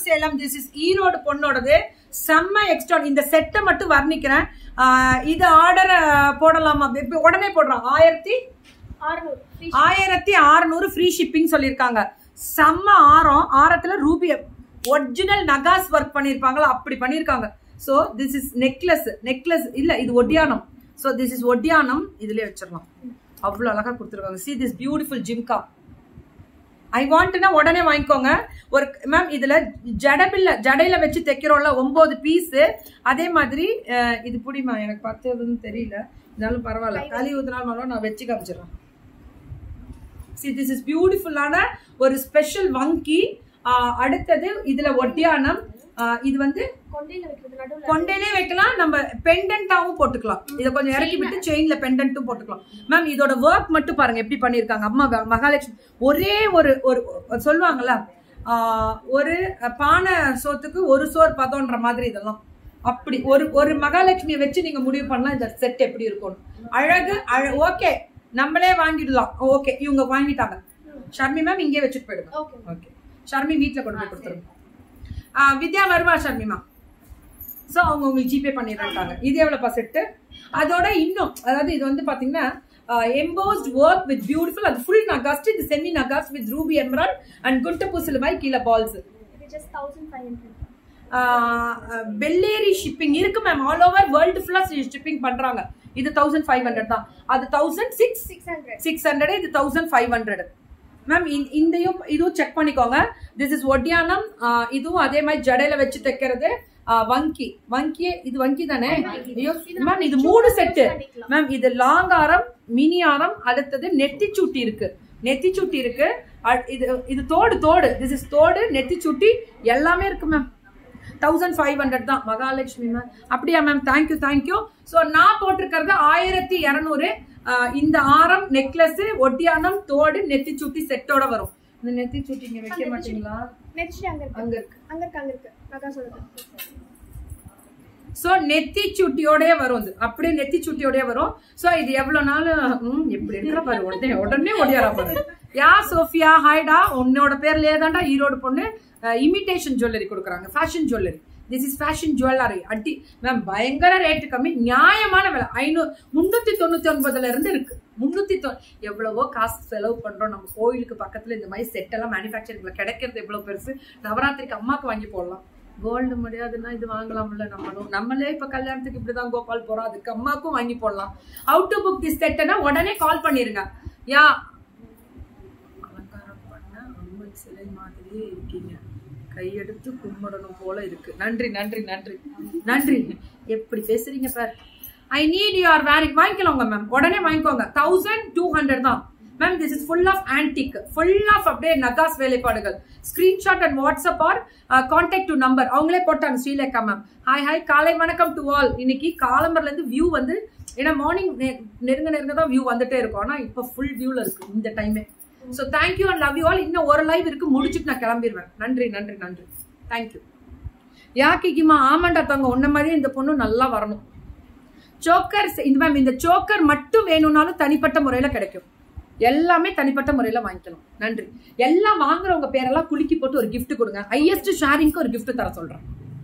Salem this is Erode பொண்ணோடது செம்ம extra இந்த செட்டை மட்டும் வர்ணிக்கிறேன் ஆஹ் இது ஆர்டர் போடலாமா இப்ப உடனே போடுறோம் ஆயிரத்தி ஆறுநூறு free ஆயிரத்தி அறுநூறு ஃப்ரீ ஷிப்பிங் சொல்லியிருக்காங்க செம்ம ஆரம் ஆரத்துல ரூபி ஒரிஜினல் நகாஸ் ஒர்க் பண்ணிருப்பாங்களா அப்படி பண்ணிருக்காங்க so this is necklace necklace இல்ல இது ஒட்டியானம் சோ திஸ் இஸ் ஒட்டியானம் இதுலயே வச்சிடலாம் அவ்வளவு அழகா கொடுத்துருக்காங்க சி திஸ் பியூட்டிஃபுல் ஜிம்கா ஐ வாண்ட்னா உடனே வாங்கிக்கோங்க ஒரு மேம் இதுல ஜடபில்ல ஜடையில வச்சு தைக்கிறோம்ல ஒன்பது பீஸ் அதே மாதிரி அஹ், இது புடிமா எனக்கு பார்த்ததுன்னு தெரியல இருந்தாலும் பரவாயில்ல களி ஊத்தினாலும் நான் வச்சு காமிச்சிடுறேன் சி திஸ் இஸ் பியூட்டிஃபுல்லான ஒரு ஸ்பெஷல் வங்கி ஆஹ் அடுத்தது இதுல ஒட்டியானம் ஆஹ் இது வந்து கொண்டையில வைக்கிறது நடுவுல கொண்டையிலே வைக்கலாம் நம்ம பெண்டன்டாவும் போட்டுக்கலாம் இத கொஞ்சம் இறக்கி விட்டு செயின்ல பெண்டன்ட்டும் போட்டுக்கலாம் மேம் இதோட ஒர்க் மட்டும் பாருங்க எப்படி பண்ணிருக்காங்க அம்மா வ- மகாலட்சுமி ஒரே ஒரு ஒரு ஒரு சொல்லுவாங்கல்ல ஆஹ் ஒரு பானை சோத்துக்கு ஒரு சோறு பதம்ன்ற மாதிரி இதெல்லாம் அப்படி ஒரு ஒரு மகாலட்சுமியை வச்சு நீங்க முடிவு பண்ணலாம் இந்த செட் எப்படி இருக்கும் அழகு அழ ஓகே நம்மளே வாங்கிடலாம் ஓகே இவங்க வாங்கிட்டாங்க ஷர்மி மேம் இங்கே வச்சுட்டு போயிடுங்க ஓகே ஓகே ஷர்மி வீட்ல கொண்டு போய் கொடுத்துருங்க ஆ, வித்யா வருவா ஷர்மிமா சோ அவங்க உங்களுக்கு ஜிபே பண்ணிடுறாங்க இது எவ்வளவுப்பா செட்டு அதோட இன்னும் அதாவது இது வந்து பாத்தீங்கன்னா எம்போஸ்ட் ஒர்க் வித் பியூட்டிஃபுல் அது ஃபுல் நகாஸ்ட் இது செமி நகாஸ்ட் வித் ரூபி எம்ரால் அண்ட் குண்ட பூசலுமாய் கீழே பால்ஸ் இது ஜஸ்ட் தௌசண்ட் ஃபைவ் ஹண்ட்ரட் பெல்லேரி ஷிப்பிங் இருக்கு மேம் ஆல் ஓவர் வேர்ல்டு ஃபுல்லா ஷிப்பிங் பண்றாங்க இது தௌசண்ட் ஃபைவ் ஹண்ட்ரட் தான் அது thousand six six hundred six hundred இது தௌசண்ட் ஃபைவ் ஹண்ட்ரட் மேம் இதையும் இதுவும் செக் பண்ணிக்கோங்க திஸ் இஸ் ஒட்டியானம் ஆஹ் இதுவும் அதே மாதிரி ஜடையில வச்சு தைக்கிறது ஆஹ் வங்கி வங்கி இது வங்கி தானே ஐயோ மேம் இது மூணு செட்டு மேம் இது லாங் ஆரம் மினி ஆரம் அடுத்தது நெத்தி சுட்டி இருக்கு நெத்தி சுட்டி இருக்கு அ- இது இது தோடு தோடு திஸ் இஸ் தோடு நெத்தி சுட்டி எல்லாமே இருக்கு மேம் தௌசண்ட் ஃபைவ் ஹண்ட்ரட் தான் மகாலட்சுமி மேம் அப்படியா மேம் தேங்க்யூ தேங்க்யூ ஸோ நான் போட்டிருக்கிறது ஆயிரத்தி இரநூறு இந்த ஆரம் நெக்லஸ் ஒட்டியானம் தோடு நெத்தி சுட்டி செட்டோட வரும் இந்த நெத்தி சுட்டி இங்க வைக்க மாட்டீங்களா நெக்ஸ்ட் அங்க இருக்கு அங்க இருக்கு அங்க இருக்கு அங்க இருக்கு நகா சொல்லுது சோ நெத்தி சுட்டியோடய வரும் இது அப்படியே நெத்தி சுட்டியோடய வரும் சோ இது எவ்வளவு நாள் ம், எப்படி இருக்கிற பாரு உடனே உடனே ஓடியாரா பாரு யா சோஃபியா ஹாய்டா உன்னோட பேர்லயே தான்டா ஈரோடு பொண்ணு இமிடேஷன் ஜுவல்லரி கொடுக்குறாங்க fashion jewellery this is fashion jewellery அட்டி மேம் பயங்கர ரேட்டு கம்மி நியாயமான விலை ஐநூறு முன்னூத்தி தொண்ணூத்தி ஒன்பதுல இருந்து இருக்கு முன்னூத்தி தொ எவ்வளவோ காசு செலவு பண்றோம் நம்ம கோயிலுக்கு பக்கத்துல இந்த மாதிரி செட் எல்லாம் மேனுஃபேக்சரிங்ல கிடைக்கிறது எவ்வளவு பெருசு நவராத்திரிக்கு அம்மாக்கு வாங்கி போடலாம் கோல்டு முடியாதுன்னா இது வாங்கலாம்ல நம்மளும் நம்மளே இப்ப கல்யாணத்துக்கு இப்படிதான் கோபால் போறோம் அதுக்கு அம்மாக்கும் வாங்கி போடலாம் அவுட் டு புக் திஸ் செட்னா உடனே கால் பண்ணிருங்க யா அலங்காரம் பண்ண அம்மன் சிலை மாதிரியே இருக்கீங்க கையெடுத்து கும்பிடணும் போல இருக்கு நன்றி நன்றி நன்றி நன்றி எப்படி பேசுறீங்க for I need your wearing வாங்கிக்கலாங்க மேம் உடனே வாங்கிக்கோங்க தௌசண்ட் டூ ஹண்ட்ரட் தான் ma'am this is full of antique full of அப்படியே நகாஸ் வேலைப்பாடுகள் screenshot and WhatsApp or contact to number அவங்களே போட்டாங்க ஸ்ரீலேகா மேம் ஹாய் ஹாய் காலை வணக்கம் டு ஆல் இன்னைக்கு காலம்பர்ல இருந்து வியூ வந்து ஏன்னா மார்னிங் நெருங்க நெருங்க தான் வியூ வந்துட்டே இருக்கும் ஆனா இப்போ ஃபுல் வியூல இருக்கு இந்த டைமே so thank you and love you all இன்னும் ஒரு லைவ் இருக்கு முடிச்சுட்டு நான் கிளம்பிடுவேன் நன்றி நன்றி நன்றி தேங்க்யூ யாக்கிக்குமா ஆமாண்டா தங்க உன்ன மாதிரியே இந்த பொண்ணு நல்லா வரணும் சோக்கர் இந்த மேம் இந்த சோக்கர் மட்டும் வேணும்னாலும் தனிப்பட்ட முறையில கிடைக்கும் எல்லாமே தனிப்பட்ட முறையில வாங்கிக்கலாம் நன்றி எல்லாம் வாங்குறவங்க பேரெல்லாம் குலுக்கி போட்டு ஒரு gift கொடுங்க ஹையஸ்ட் ஷேரிங்க்கு ஒரு gift தர சொல்றேன்